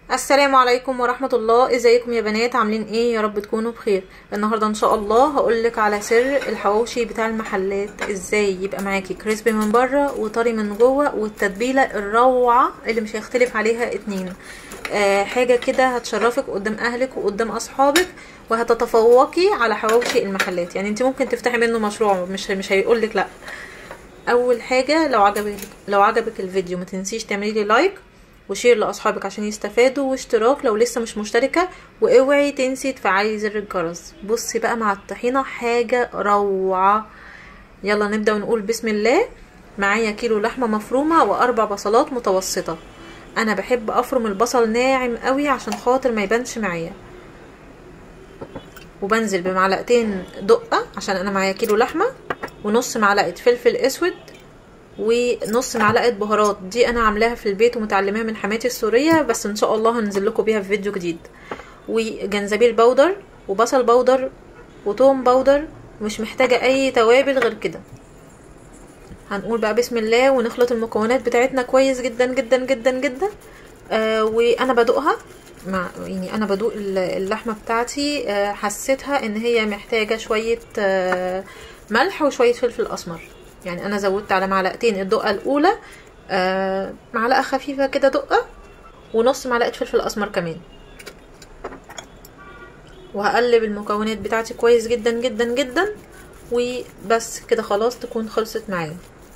السلام عليكم ورحمة الله ازيكم يا بنات عاملين ايه يا رب تكونوا بخير النهاردة ان شاء الله هقولك على سر الحواوشي بتاع المحلات ازاي يبقى معاكي كريسبي من بره وطري من جوه والتتبيلة الروعة اللي مش هيختلف عليها اتنين آه حاجة كده هتشرفك قدام اهلك وقدام اصحابك وهتتفوقي على حواوشي المحلات يعني انت ممكن تفتحي منه مشروع مش مش هيقولك لا اول حاجة لو عجبك لو عجبك الفيديو ما تنسيش تعملي لي لايك وشير لاصحابك عشان يستفادوا واشتراك لو لسه مش مشتركه واوعي تنسي تفعلي زر الجرس بصي بقى مع الطحينه حاجه روعه يلا نبدا ونقول بسم الله معايا كيلو لحمه مفرومه واربع بصلات متوسطه انا بحب افرم البصل ناعم قوي عشان خاطر ما يبانش معايا وبنزل بمعلقتين دقه عشان انا معايا كيلو لحمه ونص معلقه فلفل اسود ونص معلقه بهارات دي انا عاملاها في البيت ومتعلماها من حماتي السوريه بس ان شاء الله هنزل لكم بيها في فيديو جديد وجنزبيل بودر وبصل بودر وتوم بودر مش محتاجه اي توابل غير كده هنقول بقى بسم الله ونخلط المكونات بتاعتنا كويس جدا جدا جدا جدا آه وانا بدوقها مع يعني انا بدوق اللحمه بتاعتي آه حسيتها ان هي محتاجه شويه آه ملح وشويه فلفل اسمر يعني انا زودت على معلقتين الدقه الاولى آه معلقه خفيفه كده دقه ونص معلقه فلفل اسمر كمان وهقلب المكونات بتاعتي كويس جدا جدا جدا وبس كده خلاص تكون خلصت معايا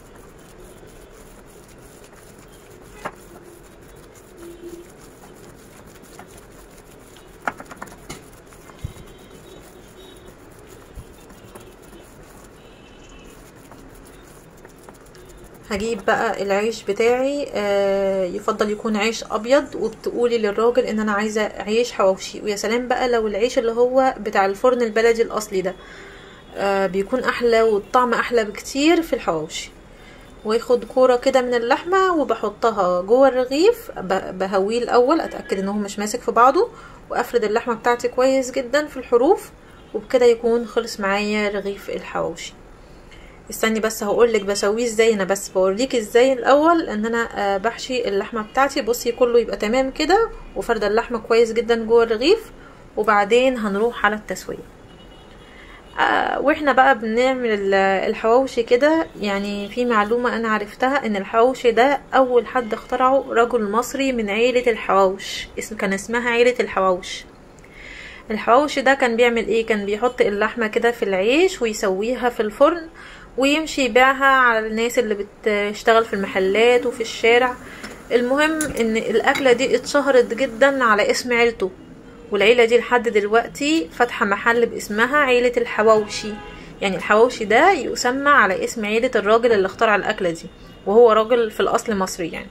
هجيب بقى العيش بتاعي آه يفضل يكون عيش ابيض وبتقولي للراجل ان انا عايزه عيش حواوشي ويا سلام بقى لو العيش اللي هو بتاع الفرن البلدي الاصلي ده آه بيكون احلى والطعم احلى بكتير في الحواوشي واخد كوره كده من اللحمه وبحطها جوه الرغيف بهويه الاول اتاكد ان هو مش ماسك في بعضه وافرد اللحمه بتاعتي كويس جدا في الحروف وبكده يكون خلص معايا رغيف الحواوشي استني بس هقولك بسويه ازاي انا بس بوريك ازاي الاول ان انا بحشي اللحمه بتاعتي بصي كله يبقى تمام كده وفرد اللحمه كويس جدا جوه الرغيف وبعدين هنروح على التسويه آه واحنا بقى بنعمل الحواوشي كده يعني في معلومه انا عرفتها ان الحواوشي ده اول حد اخترعه رجل مصري من عيله الحواوش اسم كان اسمها عيله الحواوش الحواوشي ده كان بيعمل ايه كان بيحط اللحمه كده في العيش ويسويها في الفرن ويمشي يبيعها على الناس اللي بتشتغل في المحلات وفي الشارع المهم ان الاكله دي اتشهرت جدا على اسم عيلته والعيله دي لحد دلوقتي فاتحه محل باسمها عيله الحواوشي يعني الحواوشي ده يسمى على اسم عيله الراجل اللي اخترع الاكله دي وهو راجل في الاصل مصري يعني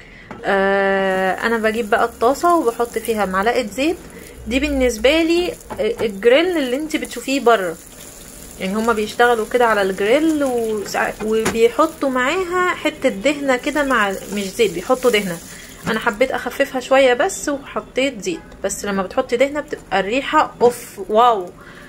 آه انا بجيب بقى الطاسه وبحط فيها معلقه زيت دي بالنسبه لي الجريل اللي انت بتشوفيه بره يعني هما بيشتغلوا كده على الجريل وبيحطوا معاها حته دهنه كده مع مش زيت بيحطوا دهنه انا حبيت اخففها شويه بس وحطيت زيت بس لما بتحطي دهنه بتبقى الريحه اوف واو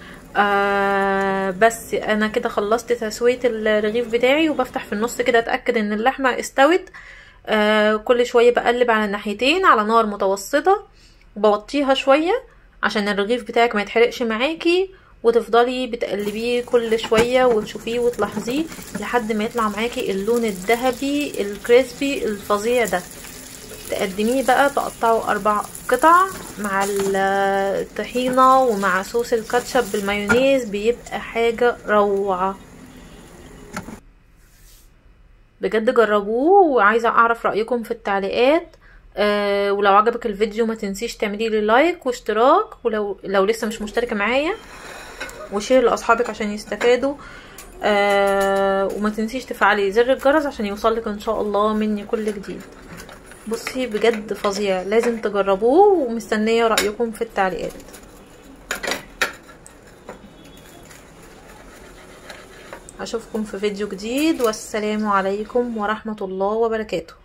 آه بس انا كده خلصت تسويه الرغيف بتاعي وبفتح في النص كده اتاكد ان اللحمه استوت آه كل شويه بقلب على الناحيتين على نار متوسطه وبوطيها شويه عشان الرغيف بتاعك ما يتحرقش معاكي وتفضلي بتقلبيه كل شويه وتشوفيه وتلاحظيه لحد ما يطلع معاكي اللون الذهبي الكريسبي الفظيع ده تقدميه بقى تقطعه اربع قطع مع الطحينه ومع صوص الكاتشب بالمايونيز بيبقى حاجه روعه بجد جربوه وعايزه اعرف رايكم في التعليقات أه ولو عجبك الفيديو ما تنسيش تعملي لي لايك واشتراك ولو لو لسه مش مشتركه معايا وشير لاصحابك عشان يستفادوا آه وما تنسيش تفعلي زر الجرس عشان يوصلك ان شاء الله مني كل جديد بصي بجد فظيع لازم تجربوه ومستنيه رايكم في التعليقات اشوفكم في فيديو جديد والسلام عليكم ورحمه الله وبركاته